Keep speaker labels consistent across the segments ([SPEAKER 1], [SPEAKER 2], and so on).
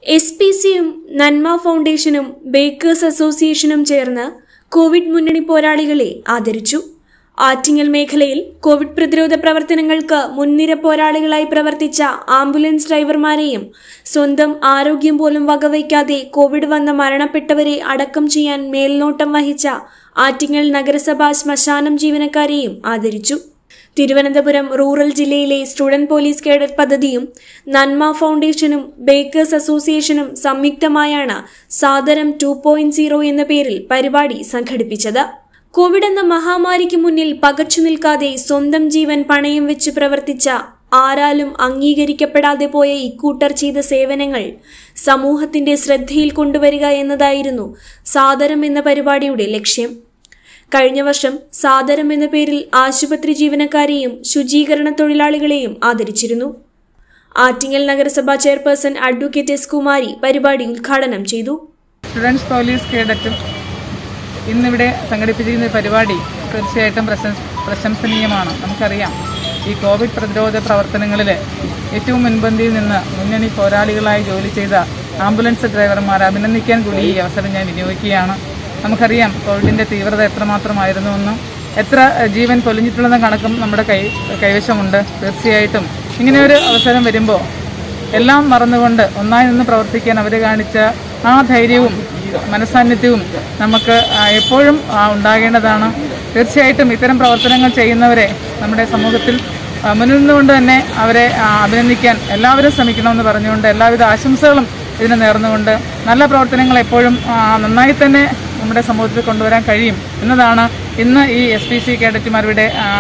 [SPEAKER 1] S P സിയും നന്മ ഫൗണ്ടേഷനും baker's അസോസിയേഷനും ചേർന്ന് കോവിഡ് മുന്നണി പോരാളികളെ ആദരിച്ചു ആറ്റിങ്ങൽ മേഖലയിൽ കോവിഡ് പ്രതിരോധ പ്രവർത്തനങ്ങൾക്ക് മുൻനിര പോരാളികളായി പ്രവർത്തിച്ച ആംബുലൻസ് ഡ്രൈവർമാരെയും സ്വന്തം ആരോഗ്യം പോലും വകവയ്ക്കാതെ കോവിഡ് വന്ന് മരണപ്പെട്ടവരെ അടക്കം ചെയ്യാൻ മേൽനോട്ടം വഹിച്ച ആറ്റിങ്ങൽ നഗരസഭാ ശ്മശാനം ജീവനക്കാരെയും ആദരിച്ചു തിരുവനന്തപുരം റൂറൽ ജില്ലയിലെ സ്റ്റുഡന്റ് പോലീസ് കേഡറ്റ് പദ്ധതിയും നന്മ ഫൗണ്ടേഷനും ബേക്കേഴ്സ് അസോസിയേഷനും സംയുക്തമായാണ് സാദരം ടു പോയിന്റ് സീറോ എന്ന പേരിൽ പരിപാടി സംഘടിപ്പിച്ചത് കോവിഡ് എന്ന മഹാമാരിക്ക് മുന്നിൽ പകച്ചു നിൽക്കാതെ സ്വന്തം ജീവൻ പണയം വെച്ച് പ്രവർത്തിച്ച ആരാലും അംഗീകരിക്കപ്പെടാതെ പോയ ഇക്കൂട്ടർ ചെയ്ത സേവനങ്ങൾ സമൂഹത്തിന്റെ ശ്രദ്ധയിൽ കൊണ്ടുവരിക എന്നതായിരുന്നു സാദരം എന്ന പരിപാടിയുടെ ലക്ഷ്യം കഴിഞ്ഞ വർഷം സാദരം എന്ന പേരിൽ ആശുപത്രി ജീവനക്കാരെയും ശുചീകരണ തൊഴിലാളികളെയും ആദരിച്ചിരുന്നു ആറ്റിങ്ങൽ നഗരസഭാ ചെയർപേഴ്സൺ അഡ്വക്കേറ്റ് എസ് കുമാരി പരിപാടി ഉദ്ഘാടനം ചെയ്തു
[SPEAKER 2] സ്റ്റുഡൻസ് പോലീസ് കേഡറ്റും ഇന്നിവിടെ സംഘടിപ്പിച്ചിരിക്കുന്ന ഈ പരിപാടി തീർച്ചയായിട്ടും പ്രശംസ പ്രശംസനീയമാണ് നമുക്കറിയാം ഈ കോവിഡ് പ്രതിരോധ പ്രവർത്തനങ്ങളിൽ ഏറ്റവും മുൻപന്തിയിൽ നിന്ന് മുന്നണി പോരാളികളായി ജോലി ചെയ്ത ആംബുലൻസ് ഡ്രൈവർമാരെ അഭിനന്ദിക്കാൻ കൂടി ഈ അവസരം ഞാൻ വിനിയോഗിക്കുകയാണ് നമുക്കറിയാം കോവിഡിൻ്റെ തീവ്രത എത്രമാത്രമായിരുന്നുവെന്നും എത്ര ജീവൻ പൊലിഞ്ഞിട്ടുള്ളതെന്ന കണക്കും നമ്മുടെ കൈ കൈവശമുണ്ട് തീർച്ചയായിട്ടും ഇങ്ങനെയൊരു അവസരം വരുമ്പോൾ എല്ലാം മറന്നുകൊണ്ട് ഒന്നായി നിന്ന് പ്രവർത്തിക്കാൻ അവർ കാണിച്ച ആ ധൈര്യവും മനസാന്നിധ്യവും നമുക്ക് ആ, എപ്പോഴും ആ, ഉണ്ടാകേണ്ടതാണ് തീർച്ചയായിട്ടും ഇത്തരം പ്രവർത്തനങ്ങൾ ചെയ്യുന്നവരെ നമ്മുടെ സമൂഹത്തിൽ ആ, മുന്നിൽ നിന്നുകൊണ്ട് തന്നെ അവരെ ആ, അഭിനന്ദിക്കാൻ എല്ലാവരും ശ്രമിക്കണമെന്ന് പറഞ്ഞുകൊണ്ട് എല്ലാവിധ ആശംസകളും ഇതിന് നേർന്നുകൊണ്ട് നല്ല പ്രവർത്തനങ്ങൾ എപ്പോഴും ആ, നന്നായി തന്നെ നമ്മുടെ സമൂഹത്തിൽ കൊണ്ടുവരാൻ കഴിയും എന്നതാണ് ഇന്ന് ഈ എസ് പി സി കേഡറ്റുമാരുടെ ആ,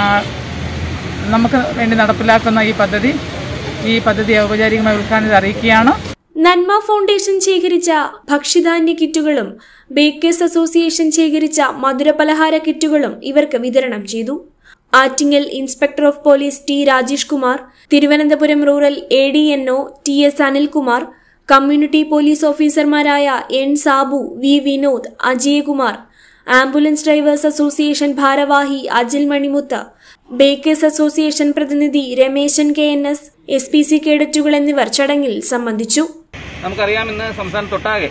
[SPEAKER 2] നമുക്ക് വേണ്ടി നടപ്പിലാക്കുന്ന ഈ പദ്ധതി ഈ പദ്ധതി ഔപചാരികമായി ഉദ്ഘാടനം അറിയിക്കുകയാണ്
[SPEAKER 1] നന്മ ഫൗണ്ടേഷൻ ശേഖരിച്ച ഭക്ഷ്യധാന്യ കിറ്റുകളും ബേക്കേഴ്സ് അസോസിയേഷൻ ശേഖരിച്ച മധുരപലഹാര കിറ്റുകളും ഇവർക്ക് വിതരണം ചെയ്തു Attingal inspector of police T Rajesh Kumar Thiruvananthapuram rural A D N O T S Anilkumar community police ഓഫീസർമാരായ N Sabu V Vinod Ajayakumar ambulance drivers association ഭാരവാഹി അജിൽ മണിമുത്ത് ബേക്കേഴ്സ് അസോസിയേഷൻ പ്രതിനിധി Rameshan K N S S P C കേഡറ്റുകൾ എന്നിവർ ചടങ്ങിൽ സംബന്ധിച്ചു
[SPEAKER 3] നമുക്കറിയാം ഇന്ന് സംസ്ഥാനത്തൊട്ടാകെ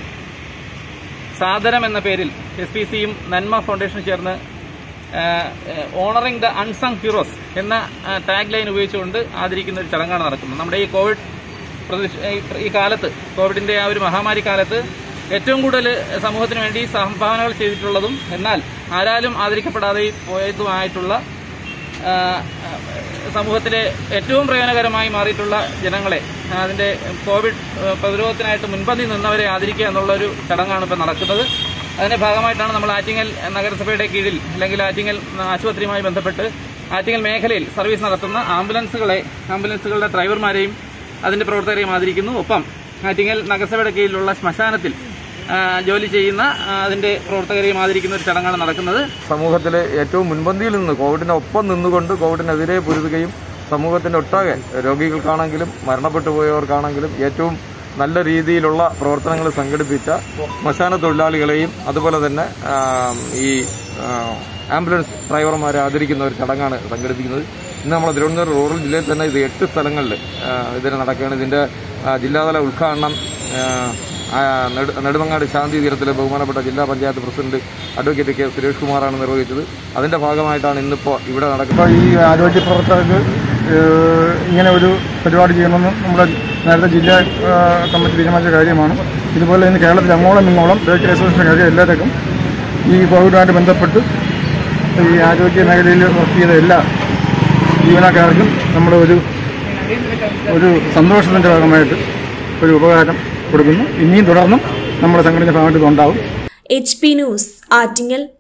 [SPEAKER 3] സാദരം എന്ന പേരിൽ എസ് പി സിയും നന്മ ഫൗണ്ടേഷനും ചേർന്ന് ഓണറിംഗ് ദ അൺസങ് ഹീറോസ് എന്ന ടാഗ് ലൈൻ ഉപയോഗിച്ചുകൊണ്ട് ആദരിക്കുന്ന ഒരു ചടങ്ങാണ് നടക്കുന്നത് നമ്മുടെ ഈ കോവിഡ് പ്രതിഷ്- ഈ- ഈ കാലത്ത് കോവിഡിന്റെ ആ ഒരു മഹാമാരി കാലത്ത് ഏറ്റവും കൂടുതൽ സമൂഹത്തിന് വേണ്ടി സംഭാവനകൾ ചെയ്തിട്ടുള്ളതും എന്നാൽ ആരാലും ആദരിക്കപ്പെടാതെ പോയതുമായിട്ടുള്ള ആ, സമൂഹത്തിലെ ഏറ്റവും പ്രയോജനകരമായി മാറിയിട്ടുള്ള ജനങ്ങളെ അതിന്റെ കോവിഡ് ആ, പ്രതിരോധത്തിനായിട്ട് മുൻപന്തി നിന്നവരെ ആദരിക്കുക എന്നുള്ള ഒരു ചടങ്ങാണ് ഇപ്പോൾ നടക്കുന്നത് അതിന്റെ ഭാഗമായിട്ടാണ് നമ്മൾ ആറ്റിങ്ങൽ നഗരസഭയുടെ കീഴിൽ അല്ലെങ്കിൽ ആറ്റിങ്ങൽ ആശുപത്രിയുമായി ബന്ധപ്പെട്ട് ആറ്റിങ്ങൽ മേഖലയിൽ സർവീസ് നടത്തുന്ന ആംബുലൻസുകളെ ആംബുലൻസുകളുടെ ഡ്രൈവർമാരെയും അതിന്റെ പ്രവർത്തകരെയും ആദരിക്കുന്നു ഒപ്പം ആറ്റിങ്ങൽ നഗരസഭയുടെ കീഴിലുള്ള ശ്മശാനത്തിൽ ആ, ജോലി ചെയ്യുന്ന ആ, അതിന്റെ പ്രവർത്തകരെയും ആദരിക്കുന്ന ഒരു ചടങ്ങാണ് നടക്കുന്നത്
[SPEAKER 4] സമൂഹത്തിലെ ഏറ്റവും മുൻപന്തിയിൽ നിന്ന് കോവിഡിനൊപ്പം നിന്നുകൊണ്ട് കോവിഡിനെതിരെ പൊരുതുകയും സമൂഹത്തിന്റെ ഒട്ടാകെ രോഗികൾക്കാണെങ്കിലും മരണപ്പെട്ടു പോയവർക്കാണെങ്കിലും ഏറ്റവും നല്ല രീതിയിലുള്ള പ്രവർത്തനങ്ങൾ സംഘടിപ്പിച്ച ശ്മശാന തൊഴിലാളികളെയും അതുപോലെ തന്നെ ആ, ഈ ആ, ആംബുലൻസ് ഡ്രൈവർമാരെ ആദരിക്കുന്ന ഒരു ചടങ്ങാണ് സംഘടിപ്പിക്കുന്നത് ഇന്ന് നമ്മുടെ തിരുവനന്തപുരം റൂറൽ ജില്ലയിൽ തന്നെ ഇത് എട്ട് സ്ഥലങ്ങളിൽ ആ, ഇതിന് നടക്കുകയാണ് ഇതിന്റെ ആ, ജില്ലാതല ഉദ്ഘാടനം ആ, ആ, നെടു- നെടുമങ്ങാട് ശാന്തി തീരത്തിലെ ബഹുമാനപ്പെട്ട ജില്ലാ panchayat president advocate K Suresh കുമാറാണ് നിർവഹിച്ചത് അതിന്റെ ഭാഗമായിട്ടാണ് ഇന്നിപ്പോ ഇവിടെ നടക്കുന്നത്
[SPEAKER 5] അപ്പോൾ ഈ ആരോഗ്യ പ്രവർത്തകർക്ക് ഏഹ്, ഇങ്ങനെ ഒരു പരിപാടി ചെയ്യണമെന്ന് നമ്മുടെ നേരത്തെ ജില്ലാ ഏഹ്, കമ്മിറ്റി തീരുമാനിച്ച കാര്യമാണ് ഇതുപോലെ ഇന്ന് കേരളത്തിൽ അങ്ങോളം ഇങ്ങോളം ബേക്കറി അസോസിയേഷൻ കാര്യം എല്ലാവർക്കും ഈ കോവിഡുമായിട്ട് ബന്ധപ്പെട്ട് ഈ ആരോഗ്യ മേഖലയിൽ വർക്ക് ചെയ്ത എല്ലാ ജീവനക്കാർക്കും നമ്മുടെ ഒരു ഒരു സന്തോഷത്തിൻ്റെ ഭാഗമായിട്ട് ഒരു ഉപകാരം കൊടുക്കുന്നു ഇനിയും തുടർന്നും നമ്മുടെ സംഘടന ഭാഗമായിട്ട് ഇത് ഉണ്ടാവും
[SPEAKER 1] എച്ച് പി ന്യൂസ് ആറ്റിങ്ങൽ